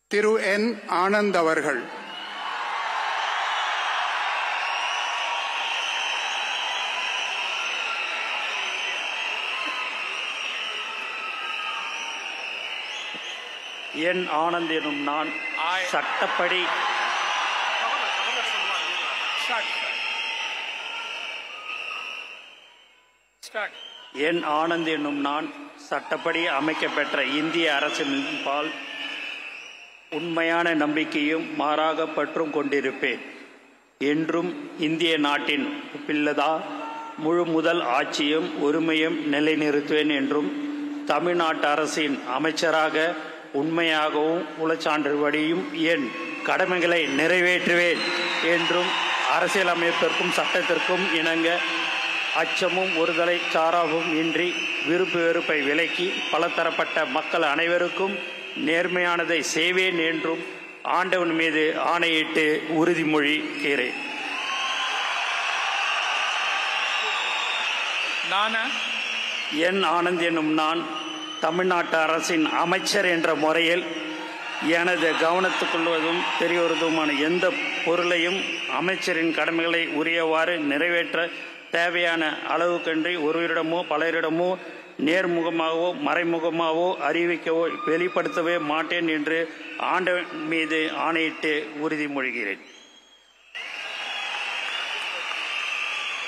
திரு என் ஆனந்த் அவர்கள் என் ஆனந்த் எனும் நான் I- சட்டப்படி Start. Start. என் ஆனந்த் என்னும் நான் சட்டப்படி அமைக்கப்பெற்ற இந்திய அரசின் பால் உண்மையான நம்பிக்கையும் மாறாக பற்றும் கொண்டிருப்பேன் என்றும் இந்திய நாட்டின் பிள்ளதா முழு முதல் ஆட்சியும் உரிமையும் நிலைநிறுத்துவேன் என்றும் தமிழ்நாட்டு அரசின் அமைச்சராக உண்மையாகவும் உளச்சான்றுபடியும் என் கடமைகளை நிறைவேற்றுவேன் என்றும் அரசியலமைப்பிற்கும் சட்டத்திற்கும் இணங்க அச்சமும் ஒருதலை சாராவும் இன்றி விருப்பு வெறுப்பை விலக்கி பலதரப்பட்ட மக்கள் அனைவருக்கும் நேர்மையானதை செய்வேன் என்றும் ஆண்டவன் மீது ஆணையிட்டு உறுதிமொழி கேறேன் நானா என் ஆனந்த் என்னும் நான் தமிழ்நாட்டு அரசின் அமைச்சர் என்ற முறையில் எனது கவனத்துக்கொள்வதும் தெரியவருவதுமான எந்த பொருளையும் அமைச்சரின் கடமைகளை உரியவாறு நிறைவேற்ற தேவையான அளவுக்கன்றி ஒருவரிடமோ பலரிடமோ நேர்முகமாகவோ மறைமுகமாகவோ அறிவிக்கவோ வெளிப்படுத்தவே மாட்டேன் என்று ஆண்டவன் மீது ஆணையிட்டு உறுதிமொழிகிறேன்